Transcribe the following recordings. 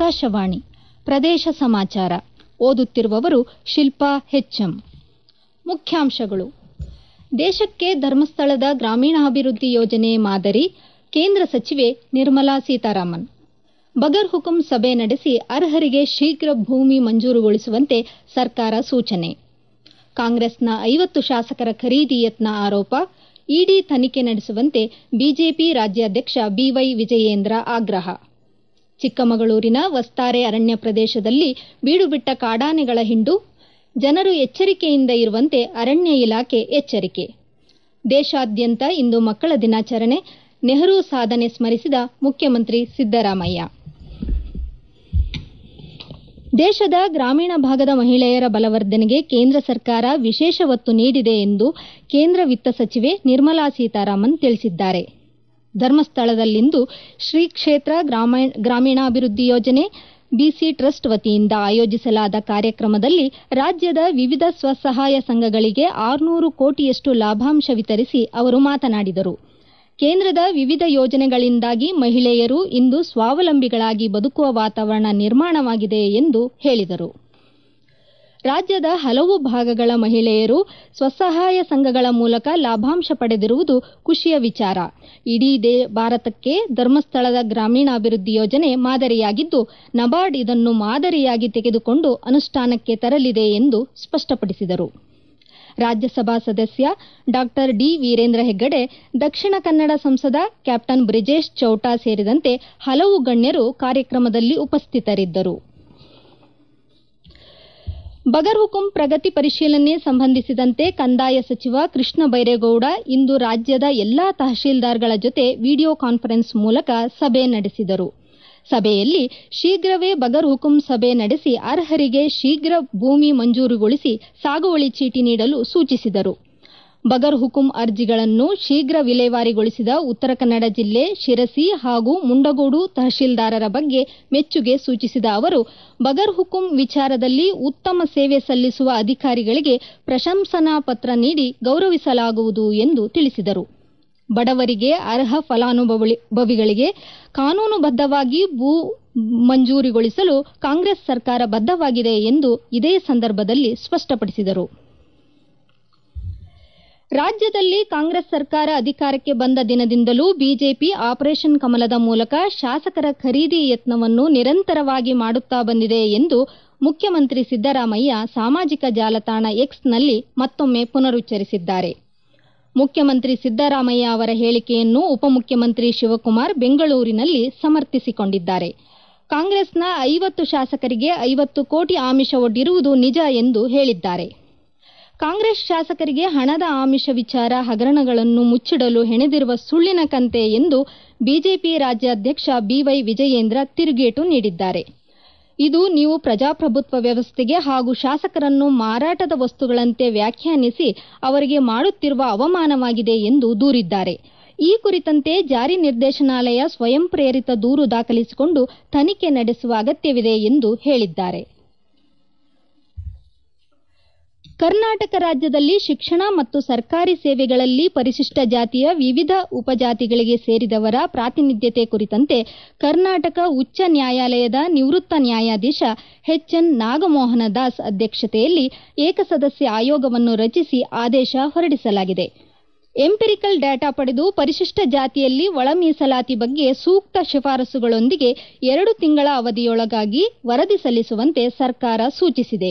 ಆಕಾಶವಾಣಿ ಪ್ರದೇಶ ಸಮಾಚಾರ ಓದುತ್ತಿರುವವರು ಶಿಲ್ಪಾ ಹೆಚ್ಎಂ ಮುಖ್ಯಾಂಶಗಳು ದೇಶಕ್ಕೆ ಧರ್ಮಸ್ಥಳದ ಗ್ರಾಮೀಣಾಭಿವೃದ್ಧಿ ಯೋಜನೆ ಮಾದರಿ ಕೇಂದ್ರ ಸಚಿವೆ ನಿರ್ಮಲಾ ಸೀತಾರಾಮನ್ ಬಗರ್ ಹುಕುಂ ಸಭೆ ನಡೆಸಿ ಅರ್ಹರಿಗೆ ಶೀಘ್ರ ಭೂಮಿ ಮಂಜೂರುಗೊಳಿಸುವಂತೆ ಸರ್ಕಾರ ಸೂಚನೆ ಕಾಂಗ್ರೆಸ್ನ ಐವತ್ತು ಶಾಸಕರ ಖರೀದಿ ಯತ್ನ ಆರೋಪ ಇಡಿ ತನಿಖೆ ನಡೆಸುವಂತೆ ಬಿಜೆಪಿ ರಾಜ್ಯಾಧ್ಯಕ್ಷ ಬಿವೈ ವಿಜಯೇಂದ್ರ ಆಗ್ರಹ ಚಿಕ್ಕಮಗಳೂರಿನ ವಸ್ತಾರೆ ಅರಣ್ಯ ಪ್ರದೇಶದಲ್ಲಿ ಬೀಡುಬಿಟ್ಟ ಕಾಡಾನೆಗಳ ಹಿಂಡು ಜನರು ಎಚ್ಚರಿಕೆಯಿಂದ ಇರುವಂತೆ ಅರಣ್ಯ ಇಲಾಖೆ ಎಚ್ಚರಿಕೆ ದೇಶಾದ್ಯಂತ ಇಂದು ಮಕ್ಕಳ ದಿನಾಚರಣೆ ನೆಹರು ಸಾಧನೆ ಸ್ಮರಿಸಿದ ಮುಖ್ಯಮಂತ್ರಿ ಸಿದ್ದರಾಮಯ್ಯ ದೇಶದ ಗ್ರಾಮೀಣ ಭಾಗದ ಮಹಿಳೆಯರ ಬಲವರ್ಧನೆಗೆ ಕೇಂದ್ರ ಸರ್ಕಾರ ವಿಶೇಷ ಒತ್ತು ನೀಡಿದೆ ಎಂದು ಕೇಂದ್ರ ವಿತ್ತ ಸಚಿವೆ ನಿರ್ಮಲಾ ಸೀತಾರಾಮನ್ ತಿಳಿಸಿದ್ದಾರೆ ಧರ್ಮಸ್ಥಳದಲ್ಲಿಂದು ಶ್ರೀ ಕ್ಷೇತ್ರ ಗ್ರಾಮೀಣಾಭಿವೃದ್ಧಿ ಯೋಜನೆ ಬಿಸಿ ಟ್ರಸ್ಟ್ ವತಿಯಿಂದ ಆಯೋಜಿಸಲಾದ ಕಾರ್ಯಕ್ರಮದಲ್ಲಿ ರಾಜ್ಯದ ವಿವಿಧ ಸ್ವಸಹಾಯ ಸಂಘಗಳಿಗೆ ಆರುನೂರು ಕೋಟಿಯಷ್ಟು ಲಾಭಾಂಶ ವಿತರಿಸಿ ಅವರು ಮಾತನಾಡಿದರು ಕೇಂದ್ರದ ವಿವಿಧ ಯೋಜನೆಗಳಿಂದಾಗಿ ಮಹಿಳೆಯರು ಇಂದು ಸ್ವಾವಲಂಬಿಗಳಾಗಿ ಬದುಕುವ ವಾತಾವರಣ ನಿರ್ಮಾಣವಾಗಿದೆ ಎಂದು ಹೇಳಿದರು ರಾಜ್ಯದ ಹಲವು ಭಾಗಗಳ ಮಹಿಳೆಯರು ಸ್ವಸಹಾಯ ಸಂಘಗಳ ಮೂಲಕ ಲಾಭಾಂಶ ಪಡೆದಿರುವುದು ಖುಷಿಯ ವಿಚಾರ ಇಡೀ ಭಾರತಕ್ಕೆ ಧರ್ಮಸ್ಥಳದ ಗ್ರಾಮೀಣಾಭಿವೃದ್ಧಿ ಯೋಜನೆ ಮಾದರಿಯಾಗಿದ್ದು ನಬಾರ್ಡ್ ಇದನ್ನು ಮಾದರಿಯಾಗಿ ತೆಗೆದುಕೊಂಡು ಅನುಷ್ಠಾನಕ್ಕೆ ತರಲಿದೆ ಎಂದು ಸ್ಪಷ್ಟಪಡಿಸಿದರು ರಾಜ್ಯಸಭಾ ಸದಸ್ಯ ಡಾ ಡಿ ವೀರೇಂದ್ರ ಹೆಗ್ಗಡೆ ದಕ್ಷಿಣ ಕನ್ನಡ ಸಂಸದ ಕ್ಯಾಪ್ಟನ್ ಬ್ರಿಜೇಶ್ ಚೌಟಾ ಸೇರಿದಂತೆ ಹಲವು ಗಣ್ಯರು ಕಾರ್ಯಕ್ರಮದಲ್ಲಿ ಉಪಸ್ಥಿತರಿದ್ದರು ಬಗರ್ ಹುಕುಂ ಪ್ರಗತಿ ಪರಿಶೀಲನೆ ಸಂಬಂಧಿಸಿದಂತೆ ಕಂದಾಯ ಸಚಿವ ಕೃಷ್ಣ ಬೈರೇಗೌಡ ಇಂದು ರಾಜ್ಯದ ಎಲ್ಲಾ ತಹಶೀಲ್ದಾರ್ಗಳ ಜೊತೆ ವಿಡಿಯೋ ಕಾನ್ಫರೆನ್ಸ್ ಮೂಲಕ ಸಭೆ ನಡೆಸಿದರು ಸಭೆಯಲ್ಲಿ ಶೀಘ್ರವೇ ಬಗರ್ ಹುಕುಂ ಸಭೆ ನಡೆಸಿ ಅರ್ಹರಿಗೆ ಶೀಘ್ರ ಭೂಮಿ ಮಂಜೂರುಗೊಳಿಸಿ ಸಾಗುವಳಿ ಚೀಟಿ ನೀಡಲು ಸೂಚಿಸಿದರು ಬಗರ್ ಹುಕುಂ ಅರ್ಜಿಗಳನ್ನು ಶೀಘ್ರ ವಿಲೇವಾರಿಗೊಳಿಸಿದ ಉತ್ತರ ಕನ್ನಡ ಜಿಲ್ಲೆ ಶಿರಸಿ ಹಾಗೂ ಮುಂಡಗೋಡು ತಹಶೀಲ್ದಾರರ ಬಗ್ಗೆ ಮೆಚ್ಚುಗೆ ಸೂಚಿಸಿದ ಅವರು ಬಗರ್ ಹುಕುಂ ವಿಚಾರದಲ್ಲಿ ಉತ್ತಮ ಸೇವೆ ಸಲ್ಲಿಸುವ ಅಧಿಕಾರಿಗಳಿಗೆ ಪ್ರಶಂಸನಾ ಪತ್ರ ನೀಡಿ ಗೌರವಿಸಲಾಗುವುದು ಎಂದು ತಿಳಿಸಿದರು ಬಡವರಿಗೆ ಅರ್ಹ ಫಲಾನುಭವಿಗಳಿಗೆ ಕಾನೂನುಬದ್ಧವಾಗಿ ಭೂ ಮಂಜೂರಿಗೊಳಿಸಲು ಕಾಂಗ್ರೆಸ್ ಸರ್ಕಾರ ಬದ್ಧವಾಗಿದೆ ಎಂದು ಇದೇ ಸಂದರ್ಭದಲ್ಲಿ ಸ್ಪಷ್ಟಪಡಿಸಿದರು ರಾಜ್ಯದಲ್ಲಿ ಕಾಂಗ್ರೆಸ್ ಸರ್ಕಾರ ಅಧಿಕಾರಕ್ಕೆ ಬಂದ ದಿನದಿಂದಲೂ ಬಿಜೆಪಿ ಆಪರೇಷನ್ ಕಮಲದ ಮೂಲಕ ಶಾಸಕರ ಖರೀದಿ ಯತ್ನವನ್ನು ನಿರಂತರವಾಗಿ ಮಾಡುತ್ತಾ ಬಂದಿದೆ ಎಂದು ಮುಖ್ಯಮಂತ್ರಿ ಸಿದ್ದರಾಮಯ್ಯ ಸಾಮಾಜಿಕ ಜಾಲತಾಣ ಎಕ್ಸ್ನಲ್ಲಿ ಮತ್ತೊಮ್ಮೆ ಪುನರುಚ್ಚರಿಸಿದ್ದಾರೆ ಮುಖ್ಯಮಂತ್ರಿ ಸಿದ್ದರಾಮಯ್ಯ ಅವರ ಹೇಳಿಕೆಯನ್ನು ಉಪಮುಖ್ಯಮಂತ್ರಿ ಶಿವಕುಮಾರ್ ಬೆಂಗಳೂರಿನಲ್ಲಿ ಸಮರ್ಥಿಸಿಕೊಂಡಿದ್ದಾರೆ ಕಾಂಗ್ರೆಸ್ನ ಐವತ್ತು ಶಾಸಕರಿಗೆ ಐವತ್ತು ಕೋಟಿ ಆಮಿಷ ಒಡ್ಡಿರುವುದು ನಿಜ ಎಂದು ಹೇಳಿದ್ದಾರೆ ಕಾಂಗ್ರೆಸ್ ಶಾಸಕರಿಗೆ ಹಣದ ಆಮಿಷ ವಿಚಾರ ಹಗರಣಗಳನ್ನು ಮುಚ್ಚಿಡಲು ಹೆಣೆದಿರುವ ಸುಳ್ಳಿನ ಕಂತೆ ಎಂದು ಬಿಜೆಪಿ ರಾಜ್ಯಾಧ್ಯಕ್ಷ ಬಿವೈ ವಿಜಯೇಂದ್ರ ತಿರುಗೇಟು ನೀಡಿದ್ದಾರೆ ಇದು ನೀವು ಪ್ರಜಾಪ್ರಭುತ್ವ ವ್ಯವಸ್ಥೆಗೆ ಹಾಗೂ ಶಾಸಕರನ್ನು ಮಾರಾಟದ ವಸ್ತುಗಳಂತೆ ವ್ಯಾಖ್ಯಾನಿಸಿ ಅವರಿಗೆ ಮಾಡುತ್ತಿರುವ ಅವಮಾನವಾಗಿದೆ ಎಂದು ದೂರಿದ್ದಾರೆ ಈ ಕುರಿತಂತೆ ಜಾರಿ ನಿರ್ದೇಶನಾಲಯ ಸ್ವಯಂ ಪ್ರೇರಿತ ದೂರು ದಾಖಲಿಸಿಕೊಂಡು ತನಿಖೆ ನಡೆಸುವ ಅಗತ್ಯವಿದೆ ಎಂದು ಹೇಳಿದ್ದಾರೆ ಕರ್ನಾಟಕ ರಾಜ್ಯದಲ್ಲಿ ಶಿಕ್ಷಣ ಮತ್ತು ಸರ್ಕಾರಿ ಸೇವೆಗಳಲ್ಲಿ ಪರಿಶಿಷ್ಟ ಜಾತಿಯ ವಿವಿಧ ಉಪಜಾತಿಗಳಿಗೆ ಸೇರಿದವರ ಪ್ರಾತಿನಿಧ್ಯತೆ ಕುರಿತಂತೆ ಕರ್ನಾಟಕ ಉಚ್ಚ ನ್ಯಾಯಾಲಯದ ನಿವೃತ್ತ ನ್ಯಾಯಾಧೀಶ ಎಚ್ಎನ್ ನಾಗಮೋಹನ ದಾಸ್ ಅಧ್ಯಕ್ಷತೆಯಲ್ಲಿ ಏಕಸದಸ್ಯ ಆಯೋಗವನ್ನು ರಚಿಸಿ ಆದೇಶ ಹೊರಡಿಸಲಾಗಿದೆ ಎಂಪಿರಿಕಲ್ ಡಾಟಾ ಪಡೆದು ಪರಿಶಿಷ್ಟ ಜಾತಿಯಲ್ಲಿ ಒಳ ಮೀಸಲಾತಿ ಬಗ್ಗೆ ಸೂಕ್ತ ಶಿಫಾರಸುಗಳೊಂದಿಗೆ ಎರಡು ತಿಂಗಳ ಅವಧಿಯೊಳಗಾಗಿ ವರದಿ ಸಲ್ಲಿಸುವಂತೆ ಸರ್ಕಾರ ಸೂಚಿಸಿದೆ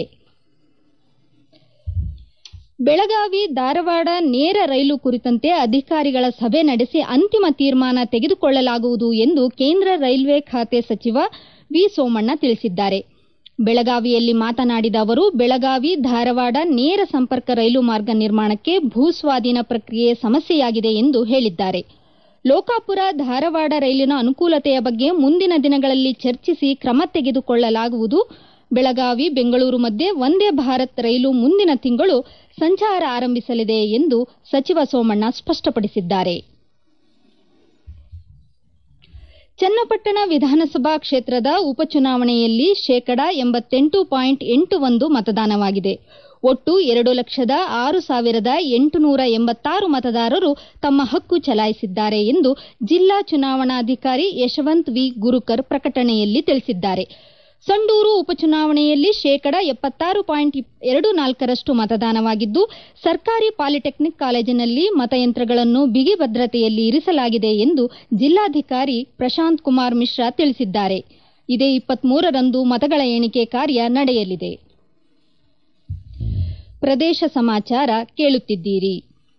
ಬೆಳಗಾವಿ ಧಾರವಾಡ ನೇರ ರೈಲು ಕುರಿತಂತೆ ಅಧಿಕಾರಿಗಳ ಸಭೆ ನಡೆಸಿ ಅಂತಿಮ ತೀರ್ಮಾನ ತೆಗೆದುಕೊಳ್ಳಲಾಗುವುದು ಎಂದು ಕೇಂದ್ರ ರೈಲ್ವೆ ಖಾತೆ ಸಚಿವ ವಿ ಸೋಮಣ್ಣ ತಿಳಿಸಿದ್ದಾರೆ ಬೆಳಗಾವಿಯಲ್ಲಿ ಮಾತನಾಡಿದ ಅವರು ಬೆಳಗಾವಿ ಧಾರವಾಡ ನೇರ ಸಂಪರ್ಕ ರೈಲು ಮಾರ್ಗ ನಿರ್ಮಾಣಕ್ಕೆ ಭೂಸ್ವಾಧೀನ ಪ್ರಕ್ರಿಯೆ ಸಮಸ್ಯೆಯಾಗಿದೆ ಎಂದು ಹೇಳಿದ್ದಾರೆ ಲೋಕಾಪುರ ಧಾರವಾಡ ರೈಲಿನ ಅನುಕೂಲತೆಯ ಬಗ್ಗೆ ಮುಂದಿನ ದಿನಗಳಲ್ಲಿ ಚರ್ಚಿಸಿ ಕ್ರಮ ತೆಗೆದುಕೊಳ್ಳಲಾಗುವುದು ಬೆಳಗಾವಿ ಬೆಂಗಳೂರು ಮಧ್ಯೆ ವಂದೇ ಭಾರತ್ ರೈಲು ಮುಂದಿನ ತಿಂಗಳು ಸಂಚಾರ ಆರಂಭಿಸಲಿದೆ ಎಂದು ಸಚಿವ ಸೋಮಣ್ಣ ಸ್ಪಷ್ಟಪಡಿಸಿದ್ದಾರೆ ಚನ್ನಪಟ್ಟಣ ವಿಧಾನಸಭಾ ಕ್ಷೇತ್ರದ ಉಪಚುನಾವಣೆಯಲ್ಲಿ ಶೇಕಡಾ ಎಂಬತ್ತೆಂಟು ಪಾಯಿಂಟ್ ಎಂಟು ಒಂದು ಮತದಾನವಾಗಿದೆ ಒಟ್ಟು ಎರಡು ಲಕ್ಷದ ಆರು ಸಾವಿರದ ಎಂಟುನೂರ ಎಂಬತ್ತಾರು ಮತದಾರರು ತಮ್ಮ ಹಕ್ಕು ಚಲಾಯಿಸಿದ್ದಾರೆ ಎಂದು ಜಿಲ್ಲಾ ಚುನಾವಣಾಧಿಕಾರಿ ಯಶವಂತ್ ವಿ ಗುರುಕರ್ ಪ್ರಕಟಣೆಯಲ್ಲಿ ತಿಳಿಸಿದ್ದಾರೆ ಸಂಡೂರು ಉಪಚುನಾವಣೆಯಲ್ಲಿ ಶೇಕಡ ಎಪ್ಪತ್ತಾರು ಪಾಯಿಂಟ್ ಎರಡು ನಾಲ್ಕರಷ್ಟು ಮತದಾನವಾಗಿದ್ದು ಸರ್ಕಾರಿ ಪಾಲಿಟೆಕ್ನಿಕ್ ಕಾಲೇಜಿನಲ್ಲಿ ಮತಯಂತ್ರಗಳನ್ನು ಬಿಗಿ ಭದ್ರತೆಯಲ್ಲಿ ಇರಿಸಲಾಗಿದೆ ಎಂದು ಜಿಲ್ಲಾಧಿಕಾರಿ ಪ್ರಶಾಂತ್ ಕುಮಾರ್ ಮಿಶ್ರಾ ತಿಳಿಸಿದ್ದಾರೆ ಇದೇ ಇಪ್ಪತ್ಮೂರರಂದು ಮತಗಳ ಎಣಿಕೆ ಕಾರ್ಯ ನಡೆಯಲಿದೆ ಪ್ರದೇಶ ಸಮಾಚಾರ ಕೇಳುತ್ತಿದ್ದೀರಿ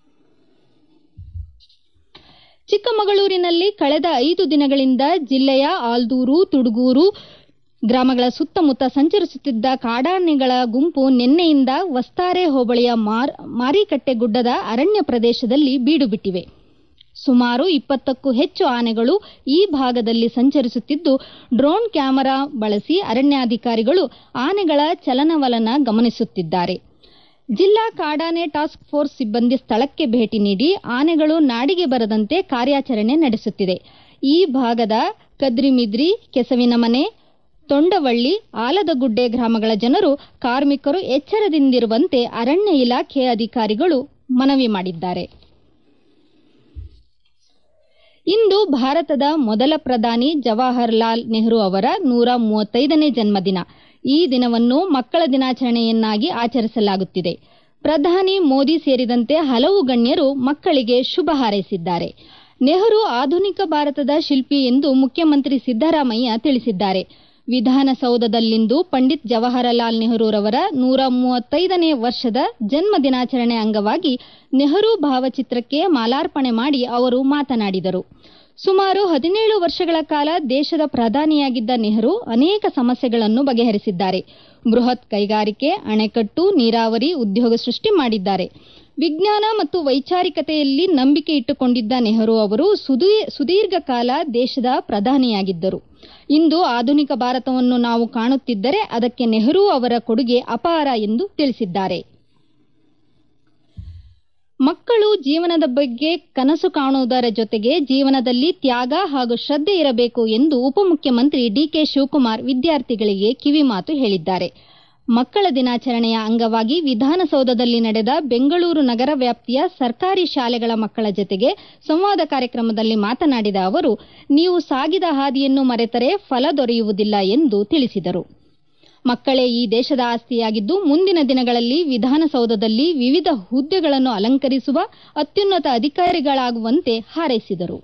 ಚಿಕ್ಕಮಗಳೂರಿನಲ್ಲಿ ಕಳೆದ ಐದು ದಿನಗಳಿಂದ ಜಿಲ್ಲೆಯ ಆಲ್ದೂರು ತುಡುಗೂರು ಗ್ರಾಮಗಳ ಸುತ್ತಮುತ್ತ ಸಂಚರಿಸುತ್ತಿದ್ದ ಕಾಡಾನೆಗಳ ಗುಂಪು ನಿನ್ನೆಯಿಂದ ವಸ್ತಾರೆ ಹೋಬಳಿಯ ಮಾರಿಕಟ್ಟೆ ಗುಡ್ಡದ ಅರಣ್ಯ ಪ್ರದೇಶದಲ್ಲಿ ಬೀಡು ಬಿಟ್ಟಿವೆ ಸುಮಾರು ಇಪ್ಪತ್ತಕ್ಕೂ ಹೆಚ್ಚು ಆನೆಗಳು ಈ ಭಾಗದಲ್ಲಿ ಸಂಚರಿಸುತ್ತಿದ್ದು ಡ್ರೋನ್ ಕ್ಯಾಮೆರಾ ಬಳಸಿ ಅರಣ್ಯಾಧಿಕಾರಿಗಳು ಆನೆಗಳ ಚಲನವಲನ ಗಮನಿಸುತ್ತಿದ್ದಾರೆ ಜಿಲ್ಲಾ ಕಾಡಾನೆ ಟಾಸ್ಕ್ ಫೋರ್ಸ್ ಸಿಬ್ಬಂದಿ ಸ್ಥಳಕ್ಕೆ ಭೇಟಿ ನೀಡಿ ಆನೆಗಳು ನಾಡಿಗೆ ಬರದಂತೆ ಕಾರ್ಯಾಚರಣೆ ನಡೆಸುತ್ತಿದೆ ಈ ಭಾಗದ ಕದ್ರಿಮಿದ್ರಿ ಕೆಸವಿನ ಮನೆ ತೊಂಡವಳ್ಳಿ ಆಲದಗುಡ್ಡೆ ಗ್ರಾಮಗಳ ಜನರು ಕಾರ್ಮಿಕರು ಎಚ್ಚರದಿಂದಿರುವಂತೆ ಅರಣ್ಯ ಇಲಾಖೆ ಅಧಿಕಾರಿಗಳು ಮನವಿ ಮಾಡಿದ್ದಾರೆ ಇಂದು ಭಾರತದ ಮೊದಲ ಪ್ರಧಾನಿ ಜವಾಹರ್ಲಾಲ್ ನೆಹರು ಅವರ ನೂರ ಮೂವತ್ತೈದನೇ ಜನ್ಮದಿನ ಈ ದಿನವನ್ನು ಮಕ್ಕಳ ದಿನಾಚರಣೆಯನ್ನಾಗಿ ಆಚರಿಸಲಾಗುತ್ತಿದೆ ಪ್ರಧಾನಿ ಮೋದಿ ಸೇರಿದಂತೆ ಹಲವು ಗಣ್ಯರು ಮಕ್ಕಳಿಗೆ ಶುಭ ಹಾರೈಸಿದ್ದಾರೆ ನೆಹರು ಆಧುನಿಕ ಭಾರತದ ಶಿಲ್ಪಿ ಎಂದು ಮುಖ್ಯಮಂತ್ರಿ ಸಿದ್ದರಾಮಯ್ಯ ತಿಳಿಸಿದ್ದಾರೆ ವಿಧಾನಸೌಧದಲ್ಲಿಂದು ಪಂಡಿತ್ ಜವಾಹರಲಾಲ್ ನೆಹರೂರವರ ನೂರ ಮೂವತ್ತೈದನೇ ವರ್ಷದ ಜನ್ಮ ದಿನಾಚರಣೆ ಅಂಗವಾಗಿ ನೆಹರು ಭಾವಚಿತ್ರಕ್ಕೆ ಮಾಲಾರ್ಪಣೆ ಮಾಡಿ ಅವರು ಮಾತನಾಡಿದರು ಸುಮಾರು ಹದಿನೇಳು ವರ್ಷಗಳ ಕಾಲ ದೇಶದ ಪ್ರಧಾನಿಯಾಗಿದ್ದ ನೆಹರು ಅನೇಕ ಸಮಸ್ಯೆಗಳನ್ನು ಬಗೆಹರಿಸಿದ್ದಾರೆ ಬೃಹತ್ ಕೈಗಾರಿಕೆ ಅಣೆಕಟ್ಟು ನೀರಾವರಿ ಉದ್ಯೋಗ ಸೃಷ್ಟಿ ಮಾಡಿದ್ದಾರೆ ವಿಜ್ಞಾನ ಮತ್ತು ವೈಚಾರಿಕತೆಯಲ್ಲಿ ನಂಬಿಕೆ ಇಟ್ಟುಕೊಂಡಿದ್ದ ನೆಹರು ಅವರು ಸುದೀರ್ಘ ಕಾಲ ದೇಶದ ಪ್ರಧಾನಿಯಾಗಿದ್ದರು ಇಂದು ಆಧುನಿಕ ಭಾರತವನ್ನು ನಾವು ಕಾಣುತ್ತಿದ್ದರೆ ಅದಕ್ಕೆ ನೆಹರು ಅವರ ಕೊಡುಗೆ ಅಪಾರ ಎಂದು ತಿಳಿಸಿದ್ದಾರೆ ಮಕ್ಕಳು ಜೀವನದ ಬಗ್ಗೆ ಕನಸು ಕಾಣುವುದರ ಜೊತೆಗೆ ಜೀವನದಲ್ಲಿ ತ್ಯಾಗ ಹಾಗೂ ಶ್ರದ್ಧೆ ಇರಬೇಕು ಎಂದು ಉಪಮುಖ್ಯಮಂತ್ರಿ ಡಿಕೆ ಶಿವಕುಮಾರ್ ವಿದ್ಯಾರ್ಥಿಗಳಿಗೆ ಕಿವಿಮಾತು ಹೇಳಿದ್ದಾರೆ ಮಕ್ಕಳ ದಿನಾಚರಣೆಯ ಅಂಗವಾಗಿ ವಿಧಾನಸೌಧದಲ್ಲಿ ನಡೆದ ಬೆಂಗಳೂರು ನಗರ ವ್ಯಾಪ್ತಿಯ ಸರ್ಕಾರಿ ಶಾಲೆಗಳ ಮಕ್ಕಳ ಜೊತೆಗೆ ಸಂವಾದ ಕಾರ್ಯಕ್ರಮದಲ್ಲಿ ಮಾತನಾಡಿದ ಅವರು ನೀವು ಸಾಗಿದ ಹಾದಿಯನ್ನು ಮರೆತರೆ ಫಲ ದೊರೆಯುವುದಿಲ್ಲ ಎಂದು ತಿಳಿಸಿದರು ಮಕ್ಕಳೇ ಈ ದೇಶದ ಆಸ್ತಿಯಾಗಿದ್ದು ಮುಂದಿನ ದಿನಗಳಲ್ಲಿ ವಿಧಾನಸೌಧದಲ್ಲಿ ವಿವಿಧ ಹುದ್ದೆಗಳನ್ನು ಅಲಂಕರಿಸುವ ಅತ್ಯುನ್ನತ ಅಧಿಕಾರಿಗಳಾಗುವಂತೆ ಹಾರೈಸಿದರು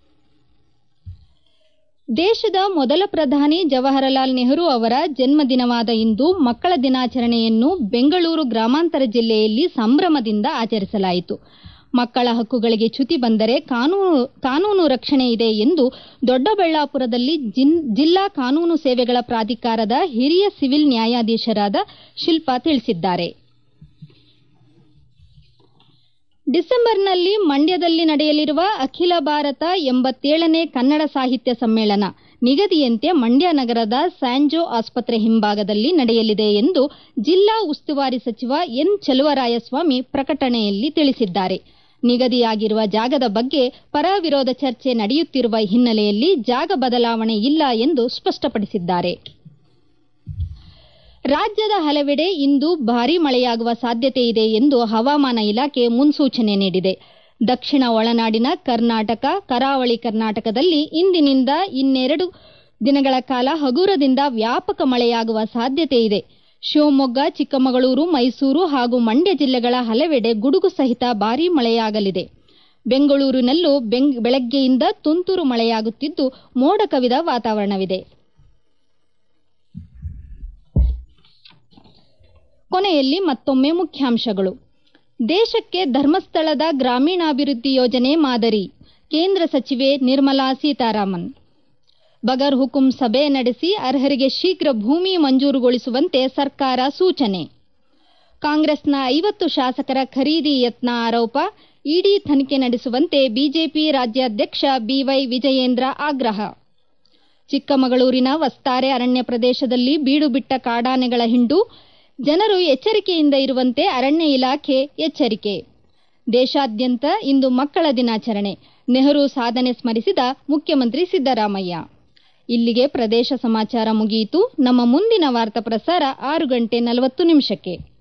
ದೇಶದ ಮೊದಲ ಪ್ರಧಾನಿ ಜವಾಹರಲಾಲ್ ನೆಹರು ಅವರ ಜನ್ಮದಿನವಾದ ಇಂದು ಮಕ್ಕಳ ದಿನಾಚರಣೆಯನ್ನು ಬೆಂಗಳೂರು ಗ್ರಾಮಾಂತರ ಜಿಲ್ಲೆಯಲ್ಲಿ ಸಂಭ್ರಮದಿಂದ ಆಚರಿಸಲಾಯಿತು ಮಕ್ಕಳ ಹಕ್ಕುಗಳಿಗೆ ಚ್ಯುತಿ ಬಂದರೆ ಕಾನೂನು ಕಾನೂನು ರಕ್ಷಣೆ ಇದೆ ಎಂದು ದೊಡ್ಡಬಳ್ಳಾಪುರದಲ್ಲಿ ಜಿಲ್ಲಾ ಕಾನೂನು ಸೇವೆಗಳ ಪ್ರಾಧಿಕಾರದ ಹಿರಿಯ ಸಿವಿಲ್ ನ್ಯಾಯಾಧೀಶರಾದ ಶಿಲ್ಪಾ ತಿಳಿಸಿದ್ದಾರೆ ಡಿಸೆಂಬರ್ನಲ್ಲಿ ಮಂಡ್ಯದಲ್ಲಿ ನಡೆಯಲಿರುವ ಅಖಿಲ ಭಾರತ ಎಂಬತ್ತೇಳನೇ ಕನ್ನಡ ಸಾಹಿತ್ಯ ಸಮ್ಮೇಳನ ನಿಗದಿಯಂತೆ ಮಂಡ್ಯ ನಗರದ ಸ್ಯಾಂಜೋ ಆಸ್ಪತ್ರೆ ಹಿಂಭಾಗದಲ್ಲಿ ನಡೆಯಲಿದೆ ಎಂದು ಜಿಲ್ಲಾ ಉಸ್ತುವಾರಿ ಸಚಿವ ಎನ್ ಚಲುವರಾಯಸ್ವಾಮಿ ಪ್ರಕಟಣೆಯಲ್ಲಿ ತಿಳಿಸಿದ್ದಾರೆ ನಿಗದಿಯಾಗಿರುವ ಜಾಗದ ಬಗ್ಗೆ ಪರ ವಿರೋಧ ಚರ್ಚೆ ನಡೆಯುತ್ತಿರುವ ಹಿನ್ನೆಲೆಯಲ್ಲಿ ಜಾಗ ಬದಲಾವಣೆ ಇಲ್ಲ ಎಂದು ಸ್ಪಷ್ಟಪಡಿಸಿದ್ದಾರೆ ರಾಜ್ಯದ ಹಲವೆಡೆ ಇಂದು ಭಾರೀ ಮಳೆಯಾಗುವ ಸಾಧ್ಯತೆ ಇದೆ ಎಂದು ಹವಾಮಾನ ಇಲಾಖೆ ಮುನ್ಸೂಚನೆ ನೀಡಿದೆ ದಕ್ಷಿಣ ಒಳನಾಡಿನ ಕರ್ನಾಟಕ ಕರಾವಳಿ ಕರ್ನಾಟಕದಲ್ಲಿ ಇಂದಿನಿಂದ ಇನ್ನೆರಡು ದಿನಗಳ ಕಾಲ ಹಗುರದಿಂದ ವ್ಯಾಪಕ ಮಳೆಯಾಗುವ ಸಾಧ್ಯತೆ ಇದೆ ಶಿವಮೊಗ್ಗ ಚಿಕ್ಕಮಗಳೂರು ಮೈಸೂರು ಹಾಗೂ ಮಂಡ್ಯ ಜಿಲ್ಲೆಗಳ ಹಲವೆಡೆ ಗುಡುಗು ಸಹಿತ ಭಾರೀ ಮಳೆಯಾಗಲಿದೆ ಬೆಂಗಳೂರಿನಲ್ಲೂ ಬೆಳಗ್ಗೆಯಿಂದ ತುಂತುರು ಮಳೆಯಾಗುತ್ತಿದ್ದು ಮೋಡ ಕವಿದ ವಾತಾವರಣವಿದೆ ಕೊನೆಯಲ್ಲಿ ಮತ್ತೊಮ್ಮೆ ಮುಖ್ಯಾಂಶಗಳು ದೇಶಕ್ಕೆ ಧರ್ಮಸ್ಥಳದ ಗ್ರಾಮೀಣಾಭಿವೃದ್ಧಿ ಯೋಜನೆ ಮಾದರಿ ಕೇಂದ್ರ ಸಚಿವೆ ನಿರ್ಮಲಾ ಸೀತಾರಾಮನ್ ಬಗರ್ ಹುಕುಂ ಸಭೆ ನಡೆಸಿ ಅರ್ಹರಿಗೆ ಶೀಘ್ರ ಭೂಮಿ ಮಂಜೂರುಗೊಳಿಸುವಂತೆ ಸರ್ಕಾರ ಸೂಚನೆ ಕಾಂಗ್ರೆಸ್ನ ಐವತ್ತು ಶಾಸಕರ ಖರೀದಿ ಯತ್ನ ಆರೋಪ ಇಡಿ ತನಿಖೆ ನಡೆಸುವಂತೆ ಬಿಜೆಪಿ ರಾಜ್ಯಾಧ್ಯಕ್ಷ ಬಿವೈ ವಿಜಯೇಂದ್ರ ಆಗ್ರಹ ಚಿಕ್ಕಮಗಳೂರಿನ ವಸ್ತಾರೆ ಅರಣ್ಯ ಪ್ರದೇಶದಲ್ಲಿ ಬೀಡು ಬಿಟ್ಟ ಕಾಡಾನೆಗಳ ಹಿಂಡು ಜನರು ಎಚ್ಚರಿಕೆಯಿಂದ ಇರುವಂತೆ ಅರಣ್ಯ ಇಲಾಖೆ ಎಚ್ಚರಿಕೆ ದೇಶಾದ್ಯಂತ ಇಂದು ಮಕ್ಕಳ ದಿನಾಚರಣೆ ನೆಹರು ಸಾಧನೆ ಸ್ಮರಿಸಿದ ಮುಖ್ಯಮಂತ್ರಿ ಸಿದ್ದರಾಮಯ್ಯ ಇಲ್ಲಿಗೆ ಪ್ರದೇಶ ಸಮಾಚಾರ ಮುಗಿಯಿತು ನಮ್ಮ ಮುಂದಿನ ವಾರ್ತಾ ಪ್ರಸಾರ ಆರು ಗಂಟೆ ನಲವತ್ತು ನಿಮಿಷಕ್ಕೆ